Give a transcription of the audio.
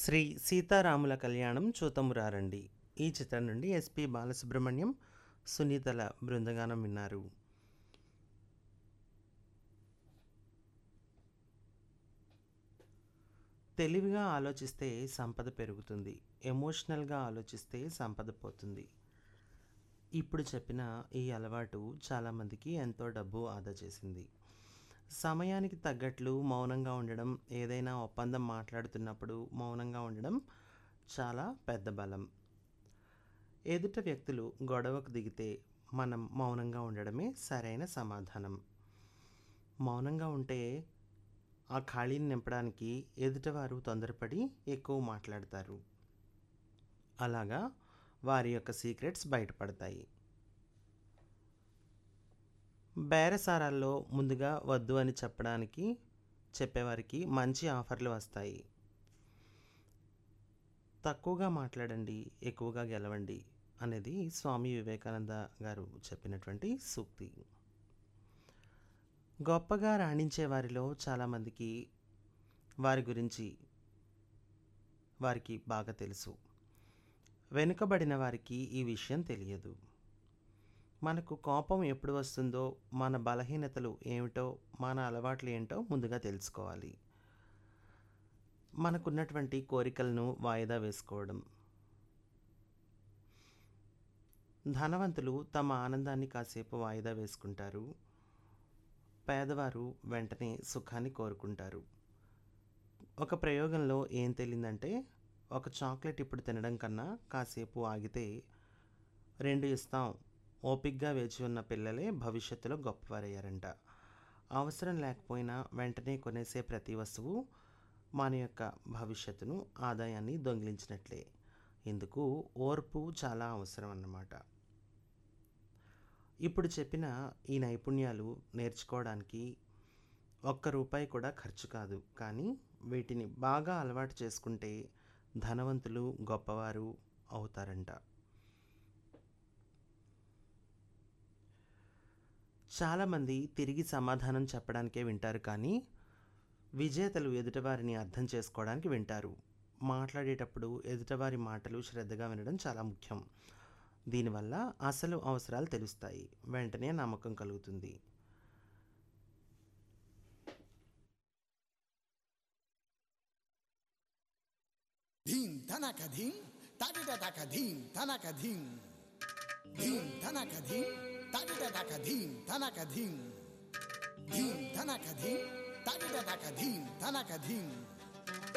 శ్రీ సీతారాముల కళ్యాణం చూతమురారండి ఈ చిత్రం నుండి ఎస్పి బాలసుబ్రహ్మణ్యం సునీతల బృందగానం విన్నారు తెలివిగా ఆలోచిస్తే సంపద పెరుగుతుంది ఎమోషనల్గా ఆలోచిస్తే సంపద పోతుంది ఇప్పుడు చెప్పిన ఈ అలవాటు చాలామందికి ఎంతో డబ్బు ఆదా చేసింది సమయానికి తగ్గట్లు మౌనంగా ఉండడం ఏదైనా ఒప్పందం మాట్లాడుతున్నప్పుడు మౌనంగా ఉండడం చాలా పెద్ద బలం ఎదుట వ్యక్తులు గొడవకు దిగితే మనం మౌనంగా ఉండడమే సరైన సమాధానం మౌనంగా ఉంటే ఆ ఖాళీని నింపడానికి ఎదుటవారు తొందరపడి ఎక్కువ మాట్లాడతారు అలాగా వారి యొక్క సీక్రెట్స్ బయటపడతాయి బేరసారాల్లో ముందుగా వద్దు అని చెప్పడానికి చెప్పేవారికి మంచి ఆఫర్లు వస్తాయి తక్కువగా మాట్లాడండి ఎక్కువగా గెలవండి అనేది స్వామి వివేకానంద గారు చెప్పినటువంటి సూక్తి గొప్పగా రాణించే వారిలో చాలామందికి వారి గురించి వారికి బాగా తెలుసు వెనుకబడిన వారికి ఈ విషయం తెలియదు మనకు కోపం ఎప్పుడు వస్తుందో మన బలహీనతలు ఏమిటో మన అలవాట్లు ఏంటో ముందుగా తెలుసుకోవాలి మనకున్నటువంటి కోరికలను వాయిదా వేసుకోవడం ధనవంతులు తమ ఆనందాన్ని కాసేపు వాయిదా వేసుకుంటారు పేదవారు వెంటనే సుఖాన్ని కోరుకుంటారు ఒక ప్రయోగంలో ఏం తెలియందంటే ఒక చాక్లెట్ ఇప్పుడు తినడం కన్నా కాసేపు ఆగితే రెండు ఇస్తాం ఓపిగ్గా వేచి ఉన్న పిల్లలే భవిష్యత్తులో గొప్పవారయ్యారంట అవసరం లేకపోయినా వెంటనే కొనేసే ప్రతి వస్తువు మన యొక్క భవిష్యత్తును ఆదాయాన్ని దొంగిలించినట్లే ఇందుకు ఓర్పు చాలా అవసరం అన్నమాట ఇప్పుడు చెప్పిన ఈ నైపుణ్యాలు నేర్చుకోవడానికి ఒక్క రూపాయి కూడా ఖర్చు కాదు కానీ వీటిని బాగా అలవాటు చేసుకుంటే ధనవంతులు గొప్పవారు అవుతారంట చాలామంది తిరిగి సమాధానం చెప్పడానికే వింటారు కానీ విజేతలు ఎదుటివారిని అర్థం చేసుకోవడానికి వింటారు మాట్లాడేటప్పుడు ఎదుటివారి మాటలు శ్రద్ధగా వినడం చాలా ముఖ్యం దీనివల్ల అసలు అవసరాలు తెలుస్తాయి వెంటనే నమ్మకం కలుగుతుంది ధీం ధనక ధీం తాటిట తక ధీం ధనక ధీం ధీం ధనక ధీం తాటిట తక ధీం ధనక ధీం ధీం ధనక ధీం తాటిట తక ధీం ధనక ధీం